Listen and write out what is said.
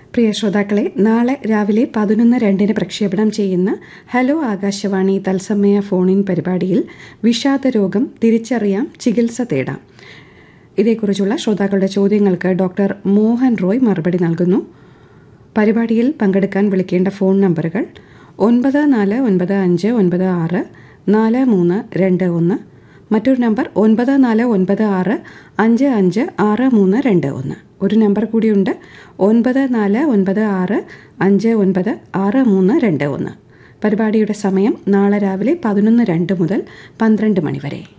പ്രിയ ശ്രോതാക്കളെ നാളെ രാവിലെ പതിനൊന്ന് രണ്ടിന് പ്രക്ഷേപണം ചെയ്യുന്ന ഹലോ ആകാശവാണി തത്സമയ ഫോണിൻ പരിപാടിയിൽ വിഷാദരോഗം തിരിച്ചറിയാം ചികിത്സ തേടാം ഇതേക്കുറിച്ചുള്ള ശ്രോതാക്കളുടെ ചോദ്യങ്ങൾക്ക് ഡോക്ടർ മോഹൻ റോയ് മറുപടി നൽകുന്നു പരിപാടിയിൽ പങ്കെടുക്കാൻ വിളിക്കേണ്ട ഫോൺ നമ്പറുകൾ ഒൻപത് നാല് ഒൻപത് അഞ്ച് ഒൻപത് ആറ് നാല് മൂന്ന് രണ്ട് ഒന്ന് മറ്റൊരു നമ്പർ ഒൻപത് നാല് ഒൻപത് ആറ് അഞ്ച് അഞ്ച് ആറ് മൂന്ന് രണ്ട് ഒന്ന് ഒരു നമ്പർ കൂടിയുണ്ട് ഒൻപത് നാല് ഒൻപത് ആറ് അഞ്ച് ഒൻപത് ആറ് മൂന്ന് രണ്ട് ഒന്ന് പരിപാടിയുടെ സമയം നാളെ രാവിലെ പതിനൊന്ന് രണ്ട് മുതൽ പന്ത്രണ്ട് മണി വരെ